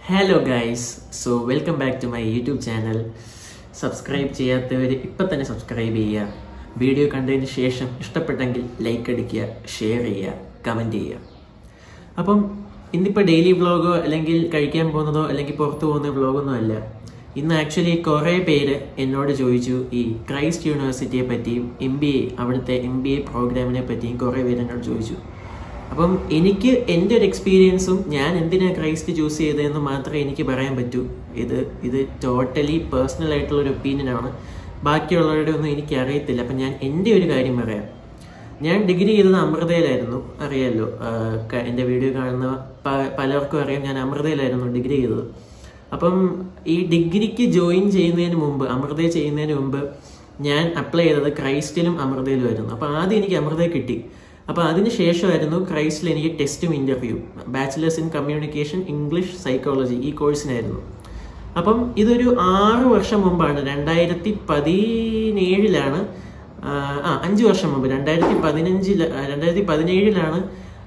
hello guys so welcome back to my YouTube channel subscribe ചെയ്യാത്തവർ ഇപ്പം തന്നെ subscribe ചെയ്യുക വീഡിയോ കണ്ടതിന് ശേഷം ഇഷ്ടപ്പെട്ടെങ്കിൽ ലൈക്ക് അടിക്കുക ഷെയർ ചെയ്യുക കമൻറ്റ് ചെയ്യുക അപ്പം ഇന്നിപ്പോൾ ഡെയിലി വ്ളോഗോ അല്ലെങ്കിൽ കഴിക്കാൻ പോകുന്നതോ അല്ലെങ്കിൽ പുറത്ത് പോകുന്ന വ്ളോഗൊന്നും അല്ല ഇന്ന് ആക്ച്വലി കുറേ പേര് എന്നോട് ചോദിച്ചു ഈ ക്രൈസ്റ്റ് യൂണിവേഴ്സിറ്റിയെ പറ്റിയും എം ബി എ അവിടുത്തെ എം ബി എ പ്രോഗ്രാമിനെ പറ്റിയും കുറേ പേര് എന്നോട് ചോദിച്ചു അപ്പം എനിക്ക് എൻ്റെ ഒരു എക്സ്പീരിയൻസും ഞാൻ എന്തിനാണ് ക്രൈസ്റ്റ് ചൂസ് ചെയ്തതെന്ന് മാത്രമേ എനിക്ക് പറയാൻ പറ്റൂ ഇത് ഇത് ടോട്ടലി പേഴ്സണൽ ആയിട്ടുള്ള ഒരു ഒപ്പീനിയനാണ് ബാക്കിയുള്ളവരുടെ ഒന്നും എനിക്ക് അറിയത്തില്ല അപ്പം ഞാൻ എൻ്റെ ഒരു കാര്യം പറയാം ഞാൻ ഡിഗ്രി ചെയ്തത് അമൃതയിലായിരുന്നു അറിയാലോ ആഹ് ക- എൻ്റെ വീഡിയോ കാണുന്ന പ- പലർക്കും അറിയാം ഞാൻ അമൃതയിലായിരുന്നു ഡിഗ്രി ചെയ്തത് അപ്പം ഈ ഡിഗ്രിക്ക് ജോയിൻ ചെയ്യുന്നതിന് മുമ്പ് അമൃതയിൽ ചെയ്യുന്നതിന് മുമ്പ് ഞാൻ അപ്ലൈ ചെയ്തത് ക്രൈസ്റ്റിലും അമൃതയിലുമായിരുന്നു അപ്പോൾ ആദ്യം എനിക്ക് അമൃതയിൽ കിട്ടി അപ്പോൾ അതിന് ശേഷമായിരുന്നു ക്രൈസ്റ്റിൽ എനിക്ക് ടെസ്റ്റും interview bachelors in communication English psychology ഈ കോഴ്സിനായിരുന്നു അപ്പം ഇതൊരു ആറ് വർഷം മുമ്പാണ് രണ്ടായിരത്തി പതിനേഴിലാണ് ആ അഞ്ച് വർഷം മുമ്പ് രണ്ടായിരത്തി പതിനഞ്ചിൽ രണ്ടായിരത്തി പതിനേഴിലാണ്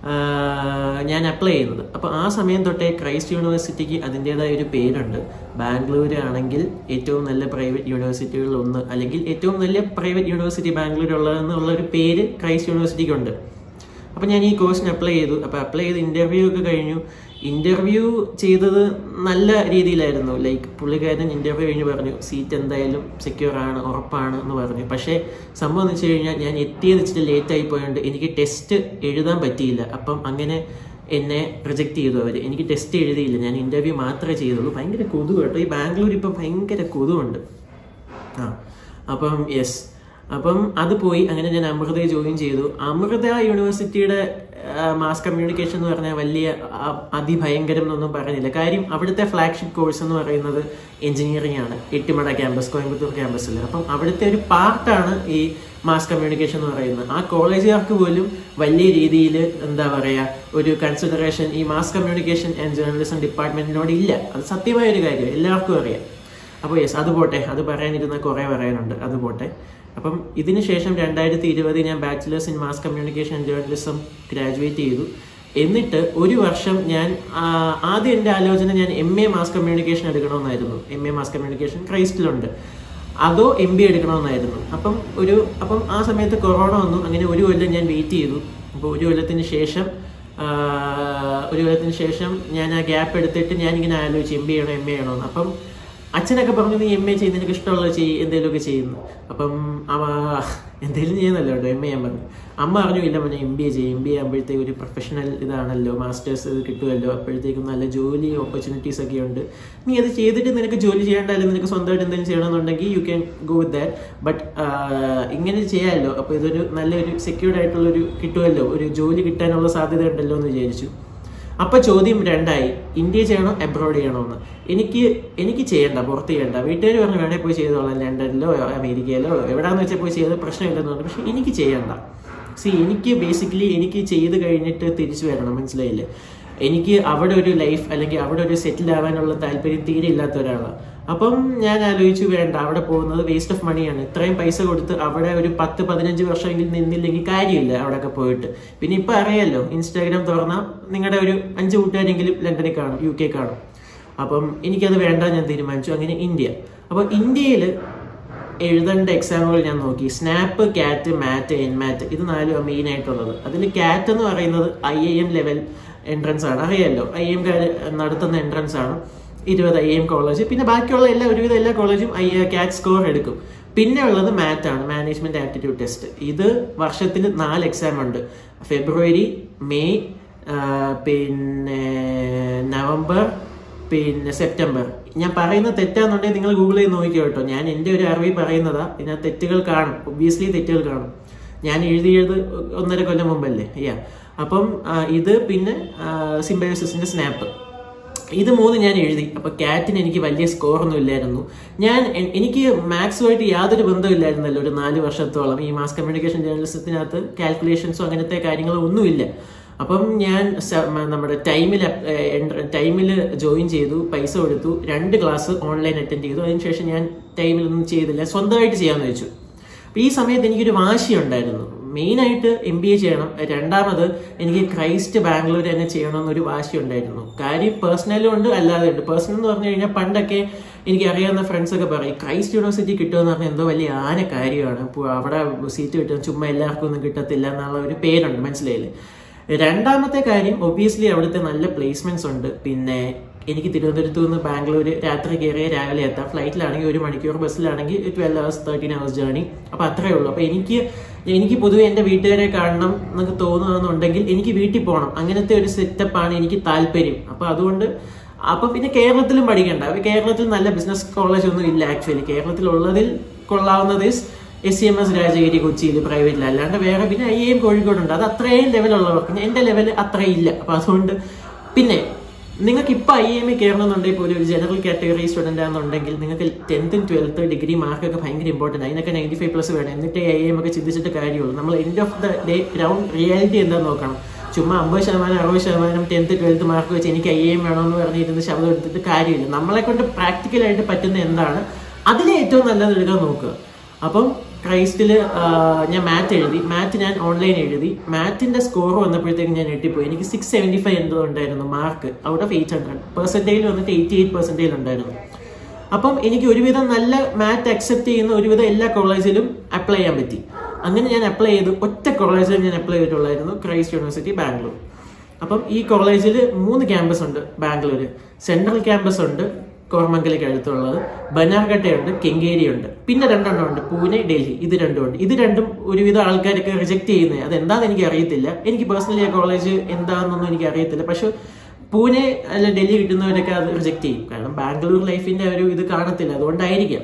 ഞാൻ അപ്ലൈ ചെയ്യുന്നത് അപ്പോൾ ആ സമയം തൊട്ടേ ക്രൈസ്റ്റ് യൂണിവേഴ്സിറ്റിക്ക് അതിൻ്റെതായ ഒരു പേരുണ്ട് ബാംഗ്ലൂർ ആണെങ്കിൽ ഏറ്റവും നല്ല പ്രൈവറ്റ് യൂണിവേഴ്സിറ്റികളിൽ ഒന്ന് അല്ലെങ്കിൽ ഏറ്റവും നല്ല പ്രൈവറ്റ് യൂണിവേഴ്സിറ്റി ബാംഗ്ലൂർ ഉള്ളതെന്നുള്ള ഒരു പേര് ക്രൈസ്റ്റ് യൂണിവേഴ്സിറ്റിക്ക് ഉണ്ട് അപ്പം ഞാൻ ഈ കോഴ്സിന് അപ്ലൈ ചെയ്തു അപ്പോൾ അപ്ലൈ ചെയ്ത് ഇൻ്റർവ്യൂ ഒക്കെ കഴിഞ്ഞു ഇൻ്റർവ്യൂ ചെയ്തത് നല്ല രീതിയിലായിരുന്നു ലൈക്ക് പുള്ളിക്കാരൻ ഇൻ്റർവ്യൂ കഴിഞ്ഞ് പറഞ്ഞു സീറ്റ് എന്തായാലും സെക്യൂർ ആണ് ഉറപ്പാണ് എന്ന് പറഞ്ഞു പക്ഷേ സംഭവം എന്ന് വെച്ച് കഴിഞ്ഞാൽ ഞാൻ എത്തിയത് ഇച്ചിരി ലേറ്റ് ആയി പോയതുകൊണ്ട് എനിക്ക് ടെസ്റ്റ് എഴുതാൻ പറ്റിയില്ല അപ്പം അങ്ങനെ എന്നെ റിജക്റ്റ് ചെയ്തു അവർ എനിക്ക് ടെസ്റ്റ് എഴുതിയില്ല ഞാൻ ഇൻ്റർവ്യൂ മാത്രമേ ചെയ്തുള്ളൂ ഭയങ്കര കൊതു കേട്ടോ ഈ ബാംഗ്ലൂർ ഇപ്പം ഭയങ്കര കൊതുവുണ്ട് ആ അപ്പം യെസ് അപ്പം അത് പോയി അങ്ങനെ ഞാൻ അമൃതയെ ജോയിൻ ചെയ്തു അമൃത യൂണിവേഴ്സിറ്റിയുടെ മാസ് കമ്മ്യൂണിക്കേഷൻ എന്ന് പറഞ്ഞാൽ വലിയ ആ, അതിഭയങ്കരം എന്നൊന്നും പറയുന്നില്ല കാര്യം അവിടുത്തെ ഫ്ലാഗ്ഷിപ്പ് കോഴ്സ് എന്ന് പറയുന്നത് എഞ്ചിനീയറിംഗ് ആണ് എട്ടിമട ക്യാമ്പസ് കോയമ്പത്തൂർ ക്യാമ്പസിൽ അപ്പം അവിടുത്തെ ഒരു പാർട്ടാണ് ഈ മാസ് കമ്മ്യൂണിക്കേഷൻ എന്ന് പറയുന്നത് ആ കോളേജുകാർക്ക് പോലും വലിയ രീതിയിൽ എന്താ പറയുക ഒരു കൺസിഡറേഷൻ ഈ മാസ് കമ്മ്യൂണിക്കേഷൻ ആൻഡ് ജേർണലിസം ഡിപ്പാർട്ട്മെന്റിനോട് ഇല്ല അത് സത്യമായ ഒരു കാര്യം എല്ലാവർക്കും അറിയാം അപ്പോൾ യെസ് അത് പോട്ടെ അത് പറയാനിരുന്ന കുറേ പറയാനുണ്ട് അത് പോട്ടെ അപ്പം ഇതിന് ശേഷം രണ്ടായിരത്തി ഇരുപത് ഞാൻ bachelors in mass communication and journalism graduate ചെയ്തു എന്നിട്ട് ഒരു വർഷം ഞാൻ ആ, ആദ്യം എൻ്റെ ആലോചന ഞാൻ എം എ മാസ് കമ്മ്യൂണിക്കേഷൻ എടുക്കണമെന്നായിരുന്നു എം എ മാസ് കമ്മ്യൂണിക്കേഷൻ ക്രൈസ്റ്റിലുണ്ട് അതോ എം ബി എടുക്കണമെന്നായിരുന്നു അപ്പം ഒരു അപ്പം ആ സമയത്ത് കൊറോണ വന്നു അങ്ങനെ ഒരു കൊല്ലം ഞാൻ വെയിറ്റ് ചെയ്തു അപ്പോൾ ഒരു കൊല്ലത്തിന് ശേഷം ആഹ് ഒരു കൊല്ലത്തിന് ശേഷം ഞാൻ ആ ഗ്യാപ്പ് എടുത്തിട്ട് ഞാൻ ഇങ്ങനെ ആലോചിച്ചു എം ബി ചെയ്യണോ എം എ ചെയ്യണോ എന്ന് അപ്പം അച്ഛനൊക്കെ പറഞ്ഞു നീ എം എ ചെയ്ത് നിനക്ക് ഇഷ്ടമുള്ളത് ചെയ്യ് എന്തെങ്കിലുമൊക്കെ ചെയ്യുന്നു അപ്പം അവ എന്തെങ്കിലും ചെയ്യുന്നല്ലോ കേട്ടോ എം എ ചെയ്യാൻ പറഞ്ഞു അമ്മ പറഞ്ഞു ഇല്ല മോനെ എം ബി എ ചെയ്യും എം ബി ആകുമ്പോഴത്തേക്ക് ഒരു പ്രൊഫഷണൽ ഇതാണല്ലോ മാസ്റ്റേഴ്സ് ഇത് കിട്ടുമല്ലോ അപ്പോഴത്തേക്കും നല്ല ജോലി ഓപ്പർച്യൂണിറ്റീസ് ഒക്കെ ഉണ്ട് നീ അത് ചെയ്തിട്ട് നിനക്ക് ജോലി ചെയ്യേണ്ടല്ലോ നിനക്ക് സ്വന്തമായിട്ട് എന്തെങ്കിലും ചെയ്യണമെന്നുണ്ടെങ്കിൽ you can go with that but ഇങ്ങനെ ചെയ്യാമല്ലോ അപ്പോൾ ഇതൊരു നല്ലൊരു സെക്യൂർഡ് ആയിട്ടുള്ളൊരു കിട്ടുമല്ലോ ഒരു ജോലി കിട്ടാനുള്ള സാധ്യത ഉണ്ടല്ലോ എന്ന് വിചാരിച്ചു അപ്പൊ ചോദ്യം രണ്ടായി ഇന്ത്യ ചെയ്യണോ എബ്രോഡ് ചെയ്യണോ എന്ന് എനിക്ക് എനിക്ക് ചെയ്യണ്ട പുറത്ത് ചെയ്യണ്ട വീട്ടുകാർ പറഞ്ഞു വേണേ പോയി ചെയ്തോളാം ലണ്ടനിലോ അമേരിക്കയിലോ എവിടെയാന്ന് വെച്ചാൽ പോയി ചെയ്ത് പ്രശ്നമില്ലെന്ന് പറഞ്ഞു പക്ഷെ എനിക്ക് ചെയ്യണ്ട സി എനിക്ക് ബേസിക്കലി എനിക്ക് ചെയ്ത് കഴിഞ്ഞിട്ട് തിരിച്ചു വരണം മനസ്സിലായില്ലേ എനിക്ക് അവിടെ ഒരു ലൈഫ് അല്ലെങ്കിൽ അവിടെ ഒരു സെറ്റിൽ ആവാനുള്ള താല്പര്യം തീരെ ഇല്ലാത്ത ഒരാളാണ് അപ്പം ഞാൻ ആലോചിച്ചു വേണ്ട അവിടെ പോകുന്നത് വേസ്റ്റ് ഓഫ് മണിയാണ് ഇത്രയും പൈസ കൊടുത്ത് അവിടെ ഒരു പത്ത് പതിനഞ്ച് വർഷമെങ്കിലും നിന്നില്ലെങ്കിൽ കാര്യമില്ല അവിടെയൊക്കെ പോയിട്ട് പിന്നെ ഇപ്പം അറിയാലോ ഇൻസ്റ്റാഗ്രാം തുറന്നാൽ നിങ്ങളുടെ ഒരു അഞ്ച് കൂട്ടുകാരെങ്കിലും ലണ്ടനിൽ കാണും യു കെ കാണും അപ്പം എനിക്കത് വേണ്ട ഞാൻ തീരുമാനിച്ചു അങ്ങനെ ഇന്ത്യ അപ്പോൾ ഇന്ത്യയിൽ എഴുതേണ്ട എക്സാമുകൾ ഞാൻ നോക്കി സ്നാപ്പ് കാറ്റ് മാറ്റ് എൻമാറ്റ് ഇത് നാലും മെയിൻ ആയിട്ടുള്ളത് അതിൽ കാറ്റ് എന്ന് പറയുന്നത് I I M level entrance ആണ് അറിയാലോ ഐ എം നടത്തുന്ന എൻട്രൻസ് ആണ് ഇരുപത് ഐ എം കോളേജ് പിന്നെ ബാക്കിയുള്ള എല്ലാ ഒരുവിധം എല്ലാ കോളേജും ഐ കാറ്റ് സ്കോർ എടുക്കും പിന്നെ ഉള്ളത് മാറ്റ് ആണ് മാനേജ്മെന്റ് ആപ്റ്റിറ്റ്യൂഡ് ടെസ്റ്റ് ഇത് വർഷത്തിൽ നാല് എക്സാം ഉണ്ട് ഫെബ്രുവരി മെയ് ആ, പിന്നെ നവംബർ പിന്നെ സെപ്റ്റംബർ ഞാൻ പറയുന്നത് തെറ്റാന്നുണ്ടെങ്കിൽ നിങ്ങൾ ഗൂഗിൾ ചെയ്ത് നോക്കിയോ കേട്ടോ ഞാൻ എൻ്റെ ഒരു അറിവിൽ പറയുന്നതാ ഇതിനകത്ത് തെറ്റുകൾ കാണും ഒബ്വിയസ്ലി തെറ്റുകൾ കാണും ഞാൻ എഴുതിയത് ഒന്നര കൊല്ലം മുമ്പല്ലേ യാ അപ്പം ആ, ഇത് പിന്നെ സിംബയോസിന്റെ സ്നാപ്പ് ഇത് മൂന്ന് ഞാൻ എഴുതി അപ്പൊ കാറ്റിന് എനിക്ക് വലിയ സ്കോർ ഒന്നും ഇല്ലായിരുന്നു ഞാൻ എ- എനിക്ക് മാത്സുമായിട്ട് യാതൊരു ബന്ധമില്ലായിരുന്നല്ലോ ഒരു നാല് വർഷത്തോളം ഈ മാസ് കമ്മ്യൂണിക്കേഷൻ ജേർണലിസത്തിനകത്ത് കാൽക്കുലേഷൻസോ അങ്ങനത്തെ കാര്യങ്ങളോ ഒന്നുമില്ല അപ്പം ഞാൻ സ- മ- നമ്മുടെ ടൈമിൽ ടൈമിൽ ജോയിൻ ചെയ്തു പൈസ കൊടുത്തു രണ്ട് ക്ലാസ് ഓൺലൈൻ അറ്റൻഡ് ചെയ്തു അതിനുശേഷം ഞാൻ ടൈമിലൊന്നും ചെയ്തില്ല സ്വന്തമായിട്ട് ചെയ്യാമെന്ന് വെച്ചു അപ്പൊ ഈ സമയത്ത് എനിക്കൊരു വാശി ഉണ്ടായിരുന്നു മെയിനായിട്ട് എം ബി എ ചെയ്യണം രണ്ടാമത് എനിക്ക് ക്രൈസ്റ്റ് ബാംഗ്ലൂർ തന്നെ ചെയ്യണമെന്നൊരു വാശി ഉണ്ടായിരുന്നു കാര്യം പേഴ്സണലും ഉണ്ട് അല്ലാതെ ഉണ്ട് പേഴ്സണൽ എന്ന് പറഞ്ഞു കഴിഞ്ഞാൽ പണ്ടൊക്കെ എനിക്ക് അറിയാവുന്ന ഫ്രണ്ട്സ് ഒക്കെ പറയും ക്രൈസ്റ്റ് യൂണിവേഴ്സിറ്റി കിട്ടുമെന്ന് പറഞ്ഞാൽ എന്തോ വലിയ ആന കാര്യമാണ് ഇപ്പോൾ അവിടെ സീറ്റ് കിട്ടും ചുമ്മാ എല്ലാവർക്കും ഒന്നും കിട്ടത്തില്ല എന്നുള്ള ഒരു പേരുണ്ട് മനസ്സിലായില്ലേ രണ്ടാമത്തെ കാര്യം ഒബിയസ്ലി അവിടുത്തെ നല്ല പ്ലേസ്മെന്റ്സ് ഉണ്ട് പിന്നെ എനിക്ക് തിരുവനന്തപുരത്ത് നിന്ന് ബാംഗ്ലൂർ രാത്രി കയറിയ രാവിലെ എത്താം ഫ്ലൈറ്റിലാണെങ്കിൽ ഒരു മണിക്കൂർ ബസ്സിലാണെങ്കിൽ twelve hours thirteen hours journey അപ്പോൾ അത്രയേ ഉള്ളൂ അപ്പോൾ എനിക്ക് എനിക്ക് പൊതുവെ എൻ്റെ വീട്ടുകാരെ കാണണം എന്നൊക്കെ തോന്നുകയെന്നുണ്ടെങ്കിൽ എനിക്ക് വീട്ടിൽ പോകണം അങ്ങനത്തെ ഒരു സെറ്റപ്പാണ് എനിക്ക് താല്പര്യം അപ്പോൾ അതുകൊണ്ട് അപ്പൊ പിന്നെ കേരളത്തിലും പഠിക്കണ്ട അപ്പൊ കേരളത്തിൽ നല്ല ബിസിനസ് കോളേജ് ഒന്നും ഇല്ല ആക്ച്വലി കേരളത്തിൽ ഉള്ളതിൽ കൊള്ളാവുന്നത് S C M S Rajagiri കൊച്ചിയിൽ പ്രൈവറ്റിൽ അല്ലാണ്ട് വേറെ പിന്നെ ഐ എം കോഴിക്കോടുണ്ട് അത് അത്രയും ലെവലുള്ളവർക്ക് എൻ്റെ ലെവൽ അത്രയും ഇല്ല അപ്പൊ അതുകൊണ്ട് പിന്നെ നിങ്ങൾക്ക് ഇപ്പൊ ഐ എം എ കയറണമെന്നുണ്ടെങ്കിൽ പോലും ഒരു ജനറൽ കാറ്റഗറി സ്റ്റുഡന്റ് ആണെന്നുണ്ടെങ്കിൽ നിങ്ങൾക്ക് ടെൻത്തും ട്വൽത്ത് ഡിഗ്രി മാർക്കൊക്കെ ഭയങ്കര ഇമ്പോർട്ടൻ്റ് അതിനൊക്കെ നയൻറ്റി ഫൈവ് പ്ലസ് വേണം എന്നിട്ട് ഐ എം ഒക്കെ ചിന്തിച്ചിട്ട് കാര്യമുള്ളൂ നമ്മൾ end of the day ground reality എന്താന്ന് നോക്കണം ചുമ്മാ അമ്പത് ശതമാനം അറുപത് ശതമാനം ടെൻത്ത് ട്വൽത്ത് മാർക്ക് വെച്ച് എനിക്ക് ഐ എം വേണമെന്ന് പറഞ്ഞിരുന്ന് ശബ്ദം എടുത്തിട്ട് കാര്യമില്ല നമ്മളെ കൊണ്ട് പ്രാക്ടിക്കലായിട്ട് പറ്റുന്ന എന്താണ് അതിലെ ഏറ്റവും നല്ലത് എടുക്കാൻ നോക്കുക അപ്പം ക്രൈസ്റ്റിൽ ഞാൻ മാറ്റ് എഴുതി മാറ്റ് ഞാൻ ഓൺലൈൻ എഴുതി മാറ്റിന്റെ സ്കോർ വന്നപ്പോഴത്തേക്ക് ഞാൻ ഞെട്ടിപ്പോയി എനിക്ക് സിക്സ് സെവൻറ്റി ഫൈവ് എന്തോ ഉണ്ടായിരുന്നു mark out of eight hundred percentage വന്നിട്ട് എയ്റ്റി എയ്റ്റ് പെർസെൻറ്റേജ് ഉണ്ടായിരുന്നു അപ്പം എനിക്ക് ഒരുവിധം നല്ല മാറ്റ് അക്സെപ്റ്റ് ചെയ്യുന്ന ഒരുവിധം എല്ലാ കോളേജിലും അപ്ലൈ ചെയ്യാൻ പറ്റി അങ്ങനെ ഞാൻ അപ്ലൈ ചെയ്തു ഒറ്റ കോളേജിൽ ഞാൻ അപ്ലൈ ചെയ്തിട്ടുള്ളായിരുന്നു ക്രൈസ്റ്റ് യൂണിവേഴ്സിറ്റി ബാംഗ്ലൂർ അപ്പം ഈ കോളേജിൽ മൂന്ന് ക്യാമ്പസ് ഉണ്ട് ബാംഗ്ലൂർ സെൻട്രൽ ക്യാമ്പസ് ഉണ്ട് കോർമംഗലിക്ക് അടുത്തുള്ളത് ബനാർഘട്ടയുണ്ട് കെങ്കേരി ഉണ്ട് പിന്നെ രണ്ടെണ്ണം ഉണ്ട് പൂനെ ഡൽഹി ഇത് രണ്ടും ഉണ്ട് ഇത് രണ്ടും ഒരുവിധം ആൾക്കാരൊക്കെ റിജക്ട് ചെയ്യുന്നത് അതെന്താണെന്ന് എനിക്ക് അറിയത്തില്ല എനിക്ക് പേഴ്സണലി ആ കോളേജ് എന്താണെന്നൊന്നും എനിക്ക് അറിയത്തില്ല പക്ഷെ പൂനെ അല്ല ഡൽഹി കിട്ടുന്നവരൊക്കെ അത് റിജക്ട് ചെയ്യും കാരണം ബാംഗ്ലൂർ ലൈഫിന്റെ ഒരു ഇത് കാണത്തില്ല അതുകൊണ്ടായിരിക്കാം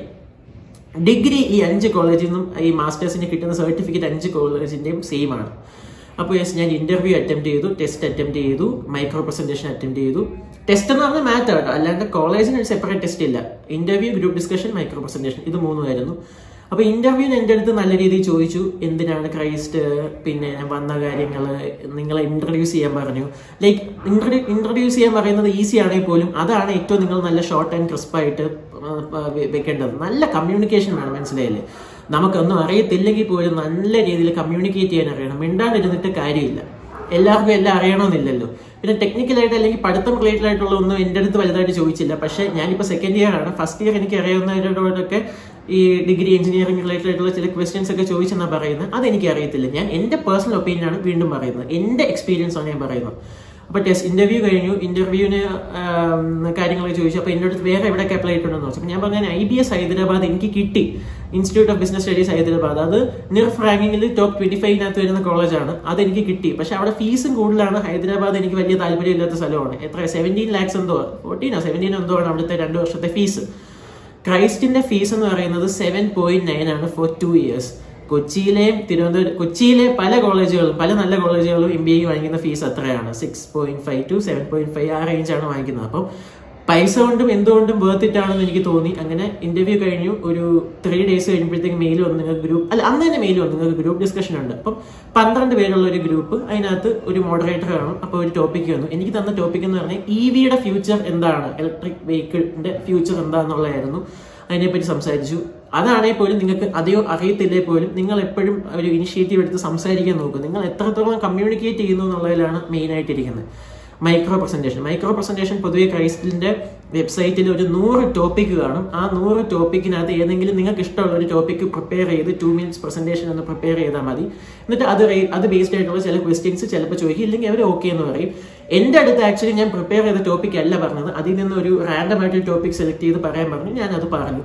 ഡിഗ്രി ഈ അഞ്ച് കോളേജിൽ നിന്നും ഈ മാസ്റ്റേഴ്സിന് കിട്ടുന്ന സർട്ടിഫിക്കറ്റ് അഞ്ച് കോളേജിന്റെയും സെയിം ആണ് അപ്പോൾ യെസ് ഞാൻ ഇന്റർവ്യൂ അറ്റംപ്റ്റ് ചെയ്തു ടെസ്റ്റ് അറ്റംപ്റ്റ് ചെയ്തു മൈക്രോ പ്രസന്റേഷൻ അറ്റംപ്റ്റ് ചെയ്തു ടെസ്റ്റ് എന്ന് പറഞ്ഞാൽ മാറ്റർ കേട്ടോ അല്ലാണ്ട് കോളേജിന് ഒരു സെപ്പറേറ്റ് ടെസ്റ്റ് ഇല്ല interview group discussion micro presentation ഇത് മൂന്നുമായിരുന്നു അപ്പോൾ ഇന്റർവ്യൂവിന് എൻ്റെ അടുത്ത് നല്ല രീതിയിൽ ചോദിച്ചു എന്തിനാണ് ക്രൈസ്റ്റ് പിന്നെ വന്ന കാര്യങ്ങൾ നിങ്ങളെ ഇൻട്രൊഡ്യൂസ് ചെയ്യാൻ പറഞ്ഞു ലൈക്ക് ഇൻട്രൊഡ്യൂ ഇൻട്രൊഡ്യൂസ് ചെയ്യാൻ പറയുന്നത് ഈസി ആണെങ്കിൽ പോലും അതാണ് ഏറ്റവും നിങ്ങൾ നല്ല ഷോർട്ട് ആൻഡ് ക്രിസ്പായിട്ട് വെക്കേണ്ടത് നല്ല കമ്മ്യൂണിക്കേഷൻ വേണം മനസ്സിലായില്ലേ നമുക്കൊന്നും അറിയത്തില്ലെങ്കിൽ പോലും നല്ല രീതിയിൽ കമ്മ്യൂണിക്കേറ്റ് ചെയ്യാൻ അറിയണം മിണ്ടാണ്ടിരുന്നിട്ട് കാര്യമില്ല എല്ലാവർക്കും എല്ലാം അറിയണമെന്നില്ലല്ലോ പിന്നെ ടെക്നിക്കലായിട്ട് അല്ലെങ്കിൽ പഠിത്തം റിലേറ്റഡ് ആയിട്ടുള്ള ഒന്നും എൻ്റെ അടുത്ത് വലുതായിട്ട് ചോദിച്ചില്ല പക്ഷേ ഞാനിപ്പോൾ സെക്കൻഡ് ഇയർ ആണ് ഫസ്റ്റ് ഇയർ എനിക്ക് അറിയാവുന്നവരോടൊക്കെ ഈ ഡിഗ്രി എഞ്ചിനീയറിംഗ് റിലേറ്റഡ് ആയിട്ടുള്ള ചില ക്വസ്റ്റ്യൻസ് ഒക്കെ ചോദിച്ചെന്നാണ് പറയുന്നത് അതെനിക്ക് അറിയത്തില്ല ഞാൻ എൻ്റെ പേഴ്സണൽ ഒപ്പീനിയൻ ആണ് വീണ്ടും പറയുന്നത് എൻ്റെ എക്സ്പീരിയൻസ് ആണ് ഞാൻ പറയുന്നത് അപ്പോൾ ടെസ്റ്റ് ഇന്റർവ്യൂ കഴിഞ്ഞു ഇന്റർവ്യൂവിന് കാര്യങ്ങളൊക്കെ ചോദിച്ചു അപ്പോൾ എൻ്റെ അടുത്ത് വേറെ എവിടെയൊക്കെ അപ്ലൈ ചെയ്തിട്ടുണ്ടെന്ന് ചോദിച്ചു അപ്പോൾ ഞാൻ പറഞ്ഞ ഐ ബി എസ് ഹൈദരാബാദ് എനിക്ക് കിട്ടി institute of business studies Hyderabad അത് നിർഫ് റാങ്കിങ്ങിൽ ടോപ്പ് ട്വന്റി ഫൈവിനകത്ത് വരുന്ന കോളേജാണ് അത് എനിക്ക് കിട്ടി പക്ഷെ അവിടെ ഫീസും കൂടുതലാണ് ഹൈദരാബാദ് എനിക്ക് വലിയ താല്പര്യമില്ലാത്ത സ്ഥലമാണ് എത്ര സെവൻറ്റീൻ ലാക്സ് എന്തോ ഫോർട്ടീനോ സെവൻറ്റീനോ എന്തോ ആണ് അവിടുത്തെ രണ്ട് വർഷത്തെ ഫീസ് ക്രൈസ്റ്റിന്റെ ഫീസ് എന്ന് പറയുന്നത് സെവൻ പോയിന്റ് നയൻ ആണ് ഫോർ ടു ഇയേഴ്സ് കൊച്ചിയിലെയും തിരുവനന്തപുരം കൊച്ചിയിലെ പല കോളേജുകളും പല നല്ല കോളേജുകളും എം ബി എ വാങ്ങിക്കുന്ന ഫീസ് അത്രയാണ് six point five to seven point five ആ റേഞ്ചാണ് വാങ്ങിക്കുന്നത് അപ്പം പൈസ കൊണ്ടും എന്തുകൊണ്ടും വേർത്തിട്ടാണെന്ന് എനിക്ക് തോന്നി അങ്ങനെ ഇന്റർവ്യൂ കഴിഞ്ഞു ഒരു ത്രീ ഡേയ്സ് കഴിയുമ്പോഴത്തേക്ക് മെയിൽ വന്നു നിങ്ങൾക്ക് ഗ്രൂപ്പ് അല്ല അന്ന് തന്നെ മെയിൽ വന്നു നിങ്ങൾക്ക് ഗ്രൂപ്പ് ഡിസ്കഷൻ ഉണ്ട് അപ്പം പന്ത്രണ്ട് പേരുള്ള ഒരു ഗ്രൂപ്പ് അതിനകത്ത് ഒരു മോഡറേറ്റർ കാണും അപ്പോൾ ഒരു ടോപ്പിക്ക് വന്നു എനിക്ക് തന്ന ടോപ്പിക് എന്ന് പറഞ്ഞാൽ ഇ വിയുടെ ഫ്യൂച്ചർ എന്താണ് ഇലക്ട്രിക് വെഹിക്കിളിന്റെ ഫ്യൂച്ചർ എന്താണെന്നുള്ളതായിരുന്നു അതിനെപ്പറ്റി സംസാരിച്ചു അതാണെങ്കിൽ പോലും നിങ്ങൾക്ക് അതെയോ അറിയത്തില്ലേ പോലും നിങ്ങൾ എപ്പോഴും ഒരു ഇനിഷ്യേറ്റീവ് എടുത്ത് സംസാരിക്കാൻ നോക്കും നിങ്ങൾ എത്രത്തോളം കമ്മ്യൂണിക്കേറ്റ് ചെയ്യുന്നു എന്നുള്ളതിലാണ് മെയിൻ ആയിട്ടിരിക്കുന്നത് മൈക്രോ പ്രസന്റേഷൻ മൈക്രോ പ്രസന്റേഷൻ പൊതുവെ ക്രൈസ്റ്റിന്റെ വെബ്സൈറ്റിൽ ഒരു നൂറ് ടോപ്പിക് കാണും ആ നൂറ് ടോപ്പിക്കിനകത്ത് ഏതെങ്കിലും നിങ്ങൾക്ക് ഇഷ്ടമുള്ള ഒരു ടോപ്പിക് പ്രിപ്പയർ ചെയ്ത് ടു മിനിറ്റ്സ് പ്രസന്റേഷൻ എന്ന് പ്രിപ്പയർ ചെയ്താൽ മതി എന്നിട്ട് അത് റേ- അത് ബേസ്ഡ് ആയിട്ടുള്ള ചില ക്വസ്റ്റ്യൻസ് ചിലപ്പോൾ ചോദിക്കും ഇല്ലെങ്കിൽ അവർ ഓക്കെ എന്ന് പറയും എൻ്റെ അടുത്ത് ആക്ച്വലി ഞാൻ പ്രിപ്പയർ ചെയ്ത ടോപ്പിക് അല്ല പറഞ്ഞത് അതിൽ നിന്ന് ഒരു റാൻഡം ആയിട്ട് ടോപ്പിക് സെലക്ട് ചെയ്ത് പറയാൻ പറഞ്ഞു ഞാൻ അത് പറഞ്ഞു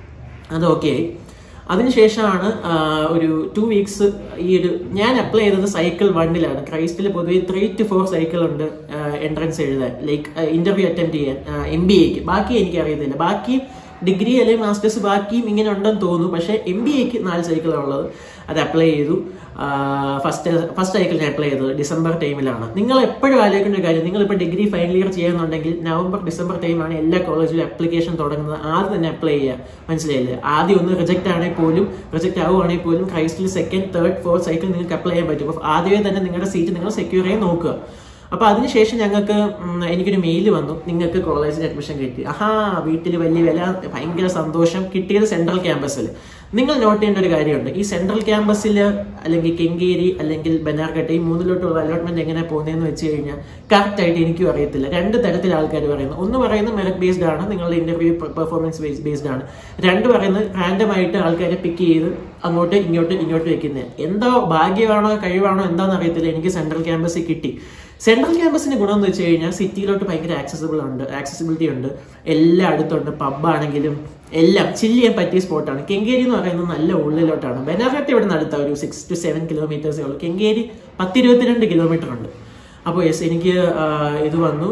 അത് ഓക്കെ ആയി അതിനുശേഷമാണ് ആ, ഒരു ടു വീക്സ് ഈ ഒരു ഞാൻ അപ്ലൈ ചെയ്തത് സൈക്കിൾ വണ്ണിലാണ് ക്രൈസ്റ്റിൽ പൊതുവെ ത്രീ ടു ഫോർ സൈക്കിൾ ഉണ്ട് എൻട്രൻസ് എഴുതാൻ ലൈക്ക് ഇന്റർവ്യൂ അറ്റംപ്റ്റ് ചെയ്യാൻ എം ബി എക്ക് ബാക്കി എനിക്ക് അറിയത്തില്ല ബാക്കി ഡിഗ്രി അല്ലെങ്കിൽ മാസ്റ്റേഴ്സ് ബാക്കിയും ഇങ്ങനെ ഉണ്ടെന്ന് തോന്നുന്നു പക്ഷേ എം ബി എക്ക് നാല് സൈക്കിളാണ് ഉള്ളത് അത് അപ്ലൈ ചെയ്തു ഫസ്റ്റ് ഫസ്റ്റ് സൈക്കിൾ ഞാൻ അപ്ലൈ ചെയ്തത് ഡിസംബർ ടൈമിലാണ് നിങ്ങൾ എപ്പോഴും ആലോചിക്കേണ്ട ഒരു കാര്യം നിങ്ങൾ ഇപ്പോൾ ഡിഗ്രി ഫൈനൽ ഇയർ ചെയ്യുന്നുണ്ടെങ്കിൽ നവംബർ ഡിസംബർ ടൈമാണ് എല്ലാ കോളേജിലും അപ്ലിക്കേഷൻ തുടങ്ങുന്നത് ആദ്യം തന്നെ അപ്ലൈ ചെയ്യുക മനസ്സിലായില്ലേ ആദ്യം ഒന്ന് റിജക്റ്റ് ആണെങ്കിൽ പോലും റിജക്റ്റ് ആവുകയാണെങ്കിൽ പോലും ക്രൈസ്റ്റിൽ സെക്കൻഡ് തേർഡ് ഫോർത്ത് സൈക്കിൾ നിങ്ങൾക്ക് അപ്ലൈ ചെയ്യാൻ പറ്റും അപ്പോൾ ആദ്യമേ തന്നെ നിങ്ങളുടെ സീറ്റ് നിങ്ങൾ സെക്യൂർ ചെയ്യാൻ നോക്കുക അപ്പൊ അതിനുശേഷം ഞങ്ങൾക്ക് ഉം, എനിക്കൊരു മെയിൽ വന്നു നിങ്ങൾക്ക് കോളേജിൽ അഡ്മിഷൻ കിട്ടി ആഹാ വീട്ടിൽ വലിയ വില ഭയങ്കര സന്തോഷം കിട്ടിയത് സെൻട്രൽ ക്യാമ്പസിൽ നിങ്ങൾ നോട്ട് ചെയ്യേണ്ട ഒരു കാര്യമുണ്ട് ഈ സെൻട്രൽ ക്യാമ്പസിൽ അല്ലെങ്കിൽ കെങ്കേരി അല്ലെങ്കിൽ ബനാർഘട്ട ഈ മൂന്നിലോട്ടുള്ള അലോട്ട്മെന്റ് എങ്ങനെ പോകുന്നതെന്ന് വെച്ച് കഴിഞ്ഞാൽ കറക്റ്റ് ആയിട്ട് എനിക്കും അറിയത്തില്ല രണ്ട് തരത്തിൽ ആൾക്കാർ പറയുന്നു ഒന്ന് പറയുന്നത് മെറിറ്റ് ബേസ്ഡ് ആണ് നിങ്ങളുടെ ഇന്റർവ്യൂ പെർഫോമൻസ് ബേസ്ഡ് ആണ് രണ്ട് പറയുന്നത് റാൻഡം ആയിട്ട് ആൾക്കാരെ പിക്ക് ചെയ്ത് അങ്ങോട്ട് ഇങ്ങോട്ട് ഇങ്ങോട്ട് വെക്കുന്നത് എന്തോ ഭാഗ്യമാണോ കഴിവാണോ എന്താണെന്ന് അറിയത്തില്ല എനിക്ക് സെൻട്രൽ ക്യാമ്പസിൽ കിട്ടി സെൻട്രൽ ക്യാമ്പസിന്റെ ഗുണം എന്ന് വെച്ച് കഴിഞ്ഞാൽ സിറ്റിയിലോട്ട് ഭയങ്കര ആക്സസിബിൾ ഉണ്ട് ആക്സസിബിലിറ്റി ഉണ്ട് എല്ലാം അടുത്തുണ്ട് പബ് ആണെങ്കിലും എല്ലാം ചില്ല് ചെയ്യാൻ പറ്റിയ സ്പോട്ടാണ് കെങ്കേരി എന്ന് പറയുന്നത് നല്ല ഉള്ളിലോട്ടാണ് ബനാർഘട്ട് ഇവിടെ നിന്ന് അടുത്ത ഒരു സിക്സ് ടു സെവൻ കിലോമീറ്റേഴ്സേ ഉള്ളൂ കെങ്കേരി പത്തിരുപത്തിരണ്ട് കിലോമീറ്റർ ഉണ്ട് അപ്പോൾ യെസ് എനിക്ക് ആ, ഇത് വന്നു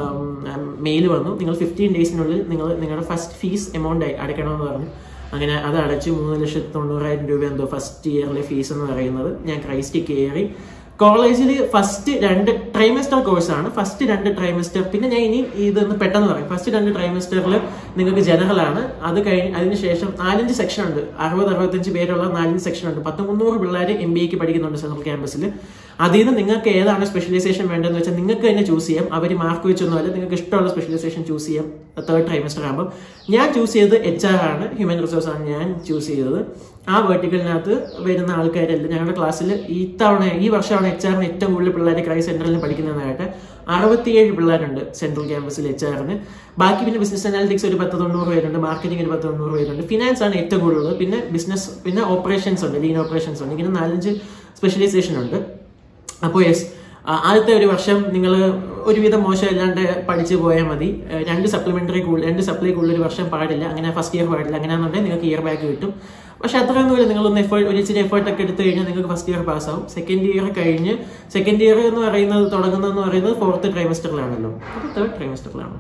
മെയിൽ വന്നു നിങ്ങൾ ഫിഫ്റ്റീൻ ഡേയ്സിനുള്ളിൽ നിങ്ങൾ നിങ്ങളുടെ ഫസ്റ്റ് ഫീസ് എമൗണ്ട് അടയ്ക്കണമെന്ന് പറഞ്ഞു അങ്ങനെ അത് അടച്ച് മൂന്ന് ലക്ഷത്തി തൊണ്ണൂറായിരം രൂപ എന്തോ ഫസ്റ്റ് ഇയറിലെ ഫീസ് എന്ന് പറയുന്നത് ഞാൻ ക്രൈസ്റ്റ് കയറി കോളേജിൽ ഫസ്റ്റ് രണ്ട് ട്രൈമസ്റ്റർ കോഴ്സാണ് ഫസ്റ്റ് രണ്ട് ട്രൈമസ്റ്റർ പിന്നെ ഞാൻ ഇനി ഇതൊന്ന് പെട്ടെന്ന് പറയും ഫസ്റ്റ് രണ്ട് ട്രൈമസ്റ്ററിൽ നിങ്ങൾക്ക് ജനറൽ ആണ് അത് കഴിഞ്ഞ് അതിനുശേഷം നാലഞ്ച് സെക്ഷൻ ഉണ്ട് അറുപത് അറുപത്തഞ്ച് പേരുള്ള നാലഞ്ച് സെക്ഷൻ ഉണ്ട് പത്ത് മുന്നൂറ് പിള്ളേർ എം ബി എക്ക് പഠിക്കുന്നുണ്ട് സെൻട്രൽ ക്യാമ്പസിൽ അതിൽ നിന്ന് നിങ്ങൾക്ക് ഏതാണ് സ്പെഷ്യലൈസേഷൻ വേണ്ടതെന്ന് വെച്ചാൽ നിങ്ങൾക്ക് തന്നെ ചൂസ് ചെയ്യാം അവർ മാർക്ക് വെച്ചൊന്നുമല്ല നിങ്ങൾക്ക് ഇഷ്ടമുള്ള സ്പെഷ്യലൈസേഷൻ ചൂസ് ചെയ്യാം തേർഡ് ട്രൈമസ്റ്റർ ആകുമ്പോൾ ഞാൻ ചൂസ് ചെയ്തത് എച്ച് ആർ ആണ് ഹ്യൂമൻ റിസോഴ്സ് ആണ് ഞാൻ ചൂസ് ചെയ്തത് ആ വെർട്ടിക്കലിനകത്ത് വരുന്ന ആൾക്കാരെല്ലാം ഞങ്ങളുടെ ക്ലാസ്സിൽ ഈ തവണ ഈ വർഷമാണ് എച്ച് ആറിന് ഏറ്റവും കൂടുതൽ പിള്ളേർ ക്രൈ സെന്ററിൽ പഠിക്കുന്നതായിട്ട് അറുപത്തിയേഴ് പിള്ളേരുണ്ട് സെൻട്രൽ ക്യാമ്പസിൽ എച്ച് ആറിന് ബാക്കി പിന്നെ ബിസിനസ് അനാലിറ്റിക്സ് ഒരു പത്ത് തൊണ്ണൂറ് പേരുണ്ട് മാർക്കറ്റിംഗ് ഒരു പത്ത് തൊണ്ണൂറ് പേരുണ്ട് ഫിനാൻസ് ആണ് ഏറ്റവും കൂടുതൽ പിന്നെ ബിസിനസ് പിന്നെ ഓപ്പറേഷൻസ് ഉണ്ട് ലീൻ ഓപ്പറേഷൻസ് ഉണ്ട് ഇങ്ങനെ നാലഞ്ച് സ്പെഷ്യലൈസേഷൻ ഉണ്ട് അപ്പോൾ യെസ് ആദ്യത്തെ ഒരു വർഷം നിങ്ങൾ ഒരുവിധം മോശമില്ലാണ്ട് പഠിച്ചു പോയാൽ മതി ആ, രണ്ട് സപ്ലിമെന്ററി കൂടുതൽ രണ്ട് സപ്ലൈ കൂടുതൽ ഒരു വർഷം പാടില്ല അങ്ങനെ ഫസ്റ്റ് ഇയർ പാടില്ല അങ്ങനെയാണെന്നുണ്ടെങ്കിൽ നിങ്ങൾക്ക് ഇയർ ബാക്ക് കിട്ടും പക്ഷെ അത്രയൊന്നുമില്ല നിങ്ങളൊന്ന് എഫേർട്ട് ഒരു ഇച്ചിരി എഫേർട്ട് ഒക്കെ എടുത്തു കഴിഞ്ഞാൽ നിങ്ങൾക്ക് ഫസ്റ്റ് ഇയർ പാസ്സാവും സെക്കൻഡ് ഇയർ കഴിഞ്ഞ് സെക്കൻഡ് ഇയർ എന്ന് പറയുന്നത് തുടങ്ങുന്നതെന്ന് പറയുന്നത് ഫോർത്ത് ട്രൈമസ്റ്ററിലാണല്ലോ അത് തേർഡ് ട്രൈമസ്റ്ററിലാണ്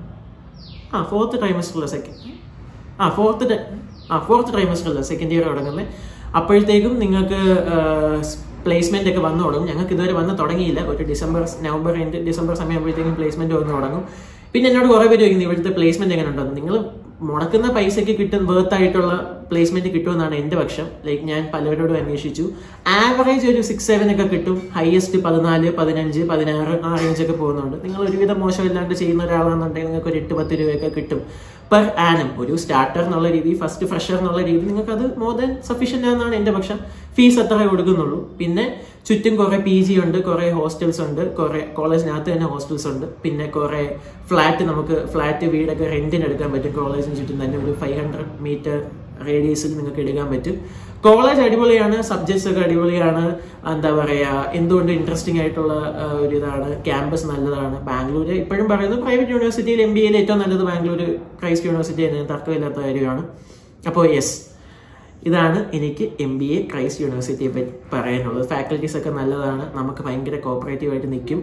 ആ ഫോർത്ത് ട്രൈമസ്റ്ററിലെ സെക്കൻഡ് ആ ഫോർത്ത് ആ ഫോർത്ത് ട്രൈമസ്റ്ററിലെ സെക്കൻഡ് ഇയർ തുടങ്ങുന്നത് അപ്പോഴത്തേക്കും നിങ്ങൾക്ക് പ്ലേസ്മെന്റ് ഒക്കെ വന്നു തുടങ്ങും ഞങ്ങൾക്ക് ഇതുവരെ വന്ന് തുടങ്ങിയില്ല ഒരു ഡിസംബർ നവംബർ എൻഡ് ഡിസംബർ സമയമാകുമ്പോഴത്തേക്കും പ്ലേസ്മെന്റ് വന്ന് തുടങ്ങും പിന്നെ എന്നോട് കുറേ പേര് ചോദിക്കുന്നു ഇവിടുത്തെ പ്ലേസ്മെന്റ് എങ്ങനെ ഉണ്ടെന്ന് നിങ്ങൾ മുടക്കുന്ന പൈസയ്ക്ക് കിട്ടുന്ന വേർത്ത് ആയിട്ടുള്ള പ്ലേസ്മെന്റ് കിട്ടുമെന്നാണ് എൻ്റെ പക്ഷം ലൈക്ക് ഞാൻ പലരോടും അന്വേഷിച്ചു ആവറേജ് ഒരു സിക്സ് സെവൻ ഒക്കെ കിട്ടും ഹയസ്റ്റ് പതിനാല് പതിനഞ്ച് പതിനാറ് ആ റേഞ്ച് ഒക്കെ പോകുന്നുണ്ട് നിങ്ങൾ ഒരുവിധം മോശമില്ലാണ്ട് ചെയ്യുന്ന ഒരാളാണെന്നുണ്ടെങ്കിൽ നിങ്ങൾക്ക് ഒരു എട്ട് പത്ത് രൂപയൊക്കെ കിട്ടും പെർ ആനം ഒരു സ്റ്റാർട്ടർ എന്നുള്ള രീതി ഫസ്റ്റ് ഫ്രഷർ എന്നുള്ള രീതി നിങ്ങൾക്ക് അത് മോർ ദാൻ സഫീഷ്യൻ്റ് ആണെന്നാണ് എൻ്റെ പക്ഷം ഫീസ് അത്രേ കൊടുക്കുന്നുള്ളൂ പിന്നെ ചുറ്റും കുറെ പി ജി ഉണ്ട് കുറെ ഹോസ്റ്റൽസ് ഉണ്ട് കുറെ കോളേജിനകത്ത് തന്നെ ഹോസ്റ്റൽസ് ഉണ്ട് പിന്നെ കുറെ ഫ്ലാറ്റ് നമുക്ക് ഫ്ലാറ്റ് വീടൊക്കെ റെന്റിന് എടുക്കാൻ പറ്റും കോളേജിന് ചുറ്റും തന്നെ ഒരു ഫൈവ് ഹൺഡ്രഡ് മീറ്റർ റേഡിയസിൽ നിങ്ങൾക്ക് എടുക്കാൻ പറ്റും കോളേജ് അടിപൊളിയാണ് സബ്ജക്ട്സ് ഒക്കെ അടിപൊളിയാണ് എന്താ പറയാ എന്തുകൊണ്ട് ഇൻട്രസ്റ്റിംഗ് ആയിട്ടുള്ള ആ, ഒരു ഇതാണ് ക്യാമ്പസ് നല്ലതാണ് ബാംഗ്ലൂർ ഇപ്പോഴും പറയുന്നത് പ്രൈവറ്റ് യൂണിവേഴ്സിറ്റിയിൽ എം ബി എയിൽ ഏറ്റവും നല്ലത് ബാംഗ്ലൂർ ക്രൈസ്റ്റ് യൂണിവേഴ്സിറ്റി തന്നെ തർക്കമില്ലാത്ത കാര്യമാണ് അപ്പോൾ യെസ് ഇതാണ് എനിക്ക് എം ബി എ ക്രൈസ്റ്റ് യൂണിവേഴ്സിറ്റിയെ പറ്റി പറയാനുള്ളത് ഫാക്കൽറ്റീസ് ഒക്കെ നല്ലതാണ് നമുക്ക് ഭയങ്കര കോപ്പറേറ്റീവ് ആയിട്ട് നിൽക്കും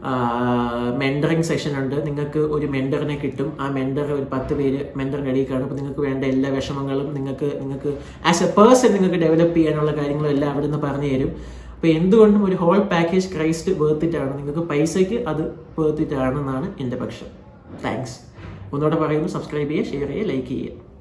മെൻഡറിങ് സെഷൻ ഉണ്ട് നിങ്ങൾക്ക് ഒരു മെൻഡറിനെ കിട്ടും ആ മെൻഡർ ഒരു പത്ത് പേര് മെൻഡറിൻ്റെ അടിയിൽ കാണും അപ്പോൾ നിങ്ങൾക്ക് വേണ്ട എല്ലാ വിഷമങ്ങളും നിങ്ങൾക്ക് നിങ്ങൾക്ക് ആസ് എ പേഴ്സൺ നിങ്ങൾക്ക് ഡെവലപ്പ് ചെയ്യാനുള്ള കാര്യങ്ങളും എല്ലാം അവിടെ നിന്ന് പറഞ്ഞു തരും അപ്പോൾ എന്തുകൊണ്ടും ഒരു ഹോൾ പാക്കേജ് ക്രൈസ്റ്റ് വേർത്തിട്ടാണ് നിങ്ങൾക്ക് പൈസയ്ക്ക് അത് വേർത്തിട്ടാണെന്നാണ് എൻ്റെ പക്ഷം താങ്ക്സ് ഒന്നുകൂടെ പറയുന്നു സബ്സ്ക്രൈബ് ചെയ്യുക ഷെയർ ചെയ്യുക ലൈക്ക് ചെയ്യുക